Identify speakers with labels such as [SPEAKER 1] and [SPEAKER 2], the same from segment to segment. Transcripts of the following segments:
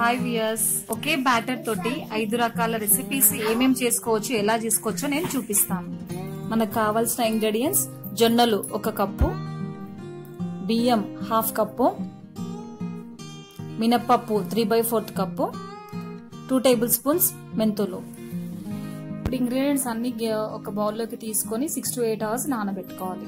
[SPEAKER 1] hi viewers ఒకే batter తోటి ఐదు రకాల రెసిపీస్ ఏమేం చేసుకోవచ్చు ఎలా చేసుకోవచ్చో నేను చూపిస్తాను మనకు కావాల్సిన ఇంగ్రీడియంట్స్ జొన్నలు ఒక కప్పు బియ్యం హాఫ్ కప్పు మినప్పప్పు త్రీ బై ఫోర్త్ కప్పు టూ టేబుల్ స్పూన్స్ మెంతులు ఇప్పుడు ఇంగ్రీడియంట్స్ అన్ని గే- ఒక బౌల్లోకి తీసుకొని సిక్స్ టు ఎయిట్ అవర్స్ నానబెట్టుకోవాలి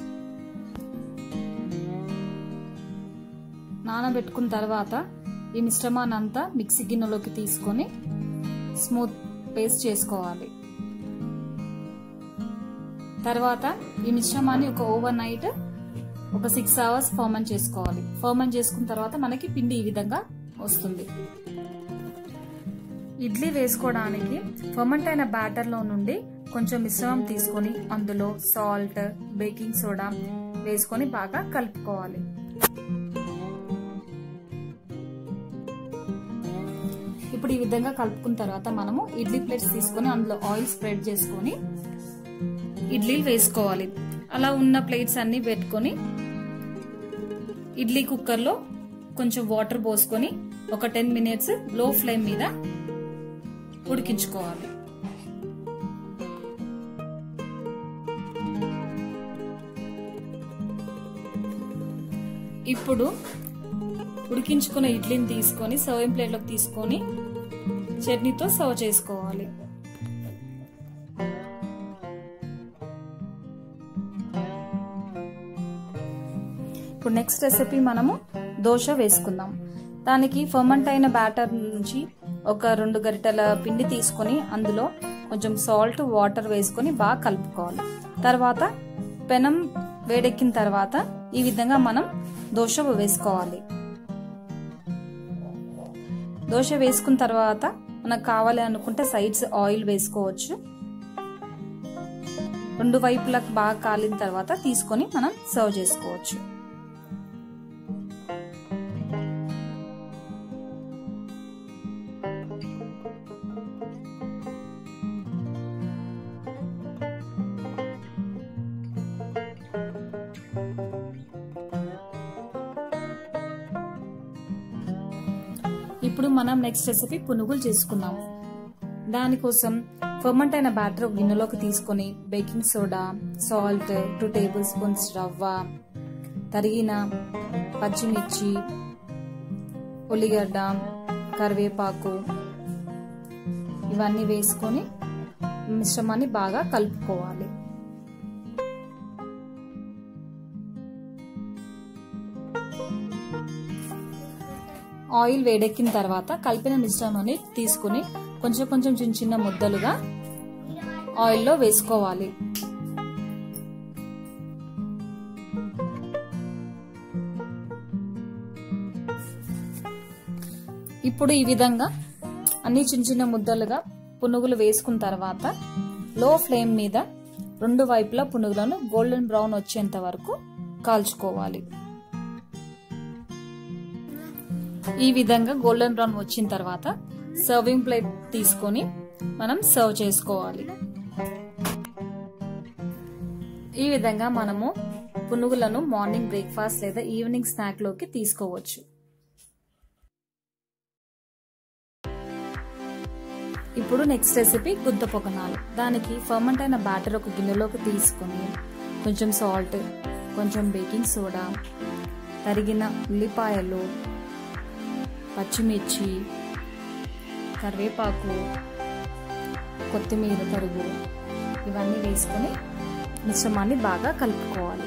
[SPEAKER 1] నానబెట్టుకున్న తర్వాత ఈ మిశ్రమాన్ని అంతా మిక్సీ గిన్నెలోకి తీసుకొని స్మూత్ పేస్ట్ చేసుకోవాలి తర్వాత ఈ మిశ్రమాన్ని ఒక ఓవర్ నైట్ ఒక సిక్స్ అవర్స్ ఫర్మన్ చేసుకోవాలి ఫర్మన్ చేసుకున్న తర్వాత మనకి పిండి ఈ విధంగా వస్తుంది ఇడ్లీ వేసుకోవడానికి ఫర్మెంట్ అయిన బ్యాటర్లో నుండి కొంచెం మిశ్రమం తీసుకొని అందులో సాల్ట్ బేకింగ్ సోడా వేసుకొని బాగా కలుపుకోవాలి ఇప్పుడు ఈ విధంగా కలుపుకున్న తర్వాత మనము ఇడ్లీ ప్లేట్స్ తీసుకొని అందులో ఆయిల్ స్ప్రెడ్ చేసుకొని ఇడ్లీలు వేసుకోవాలి అలా ఉన్న ప్లేట్స్ అన్ని పెట్టుకొని ఇడ్లీ కుక్కర్లో కొంచెం వాటర్ పోసుకొని ఒక టెన్ మినిట్స్ లో ఫ్లేమ్ మీద ఉడికించుకోవాలి ఇప్పుడు ఉడికించుకున్న ఇడ్లీని తీసుకొని సర్వింగ్ ప్లేట్లోకి తీసుకొని చట్నీతో సర్వ్ చేసుకోవాలి ఇప్పుడు నెక్స్ట్ రెసిపీ మనము దోశ వేసుకుందాం దానికి ఫర్మెంట్ అయిన బ్యాటర్ నుంచి ఒక రెండు గరిటెల పిండి తీసుకొని అందులో కొంచెం సాల్ట్ వాటర్ వేసుకొని బాగా కలుపుకోవాలి తర్వాత పెనం వేడెక్కిన తర్వాత ఈ విధంగా మనం దోశ వేసుకోవాలి దోశ వేసుకున్న తర్వాత మనకు కావాలి అనుకుంటే సైడ్స్ ఆయిల్ వేసుకోవచ్చు రెండు వైపులకు బాగా కాలిన తర్వాత తీసుకొని మనం సర్వ్ చేసుకోవచ్చు ఇప్పుడు మనం నెక్స్ట్ రెసిపీ పునుగులు చేసుకుందాం దానికోసం ఫర్మెంట్ అయిన బ్యాటర్ ఒక గిన్నెలోకి తీసుకొని baking soda salt two tablespoons రవ్వ తరిగిన పచ్చిమిర్చి ఉల్లిగడ్డ కరివేపాకు ఇవన్నీ వేసుకొని మిశ్రమాన్ని బాగా కలుపుకోవాలి ఆయిల్ వేడెక్కిన తర్వాత కలిపిన మిశ్రమాన్ని తీసుకుని కొంచెం కొంచెం చిన్న చిన్న ముద్దలుగా ఆయిల్లో వేసుకోవాలి ఇప్పుడు ఈ విధంగా అన్ని చిన్న చిన్న ముద్దలుగా పునుగులు వేసుకున్న తర్వాత లో ఫ్లేమ్ మీద రెండు వైపులా పునుగులను గోల్డెన్ బ్రౌన్ వచ్చేంత వరకు కాల్చుకోవాలి ఈ విధంగా గోల్డెన్ బ్రౌన్ వచ్చిన తర్వాత సర్వింగ్ ప్లేట్ తీసుకొని మనం సర్వ్ చేసుకోవాలి ఈ విధంగా మనము పునుగులను మార్నింగ్ బ్రేక్ఫాస్ట్ లేదా ఈవినింగ్ స్నాక్ లోకి తీసుకోవచ్చు ఇప్పుడు నెక్స్ట్ రెసిపీ గుద్ద పొగనాలు దానికి ఫర్మెంట్ అయిన బ్యాటర్ ఒక గిన్నెలోకి తీసుకొని కొంచెం సాల్ట్ కొంచెం బేకింగ్ సోడా తరిగిన ఉల్లిపాయలు పచ్చిమిర్చి కరివేపాకు కొత్తిమీర తరుగు ఇవన్నీ వేసుకొని మిశ్రమాన్ని బాగా కలుపుకోవాలి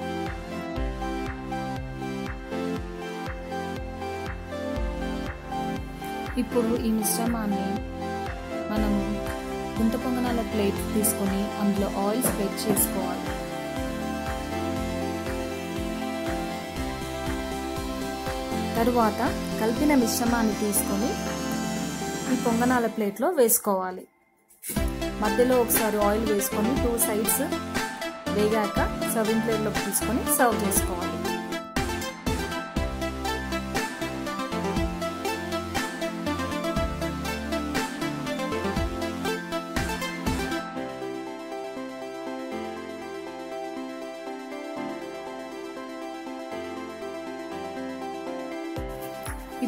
[SPEAKER 1] ఇప్పుడు ఈ మిశ్రమాన్ని మనము గుంత పొంగనాల ప్లేట్ తీసుకొని అందులో ఆయిల్ స్ప్రెడ్ చేసుకోవాలి తరువాత కలిపిన మిశ్రమాన్ని తీసుకొని ఈ పొంగనాల ప్లేట్లో వేసుకోవాలి మధ్యలో ఒకసారి ఆయిల్ వేసుకొని టూ సైడ్స్ వేగాక సర్వింగ్ ప్లేట్లోకి తీసుకొని సర్వ్ చేసుకోవాలి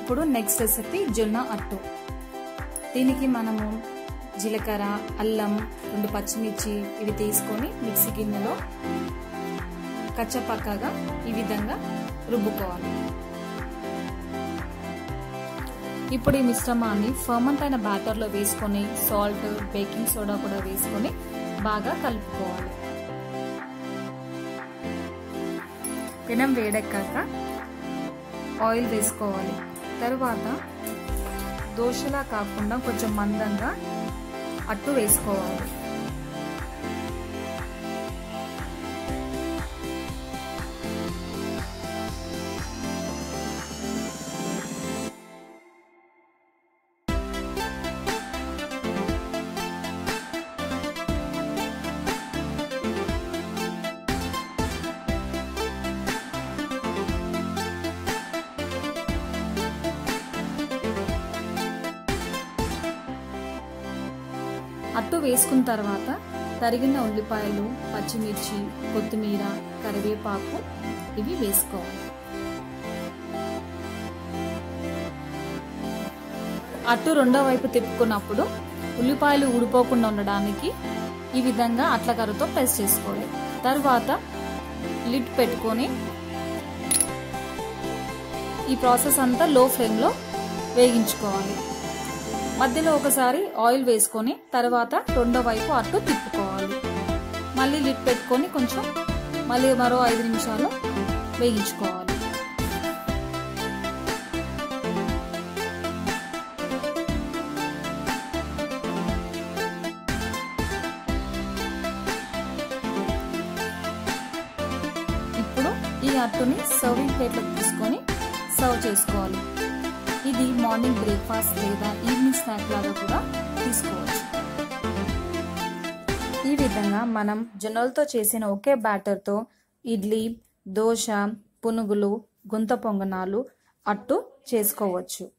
[SPEAKER 1] ఇప్పుడు నెక్స్ట్ రెసిపీ జొన్న అట్టు దీనికి మనము జీలకర్ర అల్లం రెండు పచ్చిమిర్చి ఇవి తీసుకొని మిక్సీ గిన్నెలో కచ్చపక్కగా ఈ విధంగా రుబ్బుకోవాలి ఇప్పుడు ఈ మిశ్రమాన్ని ఫర్మెంట్ అయిన బ్యాటర్లో వేసుకొని సాల్ట్ బేకింగ్ సోడా కూడా వేసుకొని బాగా కలుపుకోవాలి పెనం వేడెక్కాక ఆయిల్ వేసుకోవాలి తర్వాత దోశలా కాకుండా కొంచెం మందంగా అట్టు వేసుకోవాలి అట్టు వేసుకున్న తర్వాత తరిగిన ఉల్లిపాయలు పచ్చిమిర్చి కొత్తిమీర కరివేపాకు ఇవి వేసుకోవాలి అట్టు రెండో వైపు తిప్పుకున్నప్పుడు ఉల్లిపాయలు ఊడిపోకుండా ఉండడానికి ఈ విధంగా అట్లకర్రతో ప్రెస్ చేసుకోవాలి తర్వాత లిడ్ పెట్టుకొని ఈ ప్రాసెస్ అంతా లో ఫ్లేమ్లో వేగించుకోవాలి మధ్యలో ఒకసారి ఆయిల్ వేసుకొని తర్వాత రెండో వైపు అట్టు తిప్పుకోవాలి మళ్ళీ లిడ్ పెట్టుకొని కొంచెం మళ్ళీ మరో ఐదు నిమిషాలు వేగించుకోవాలి ఇప్పుడు ఈ అట్టుని సర్వింగ్ ప్లేట్లోకి తీసుకొని సర్వ్ చేసుకోవాలి ఇది మార్నింగ్ బ్రేక్ఫాస్ట్ లేదా ఈవినింగ్ స్నాక్ లాగా కూడా తీసుకోవచ్చు ఈ విధంగా మనం జొన్నలతో చేసిన ఒకే బ్యాటర్తో ఇడ్లీ దోశ పునుగులు గుంత పొంగనాలు అట్టు చేసుకోవచ్చు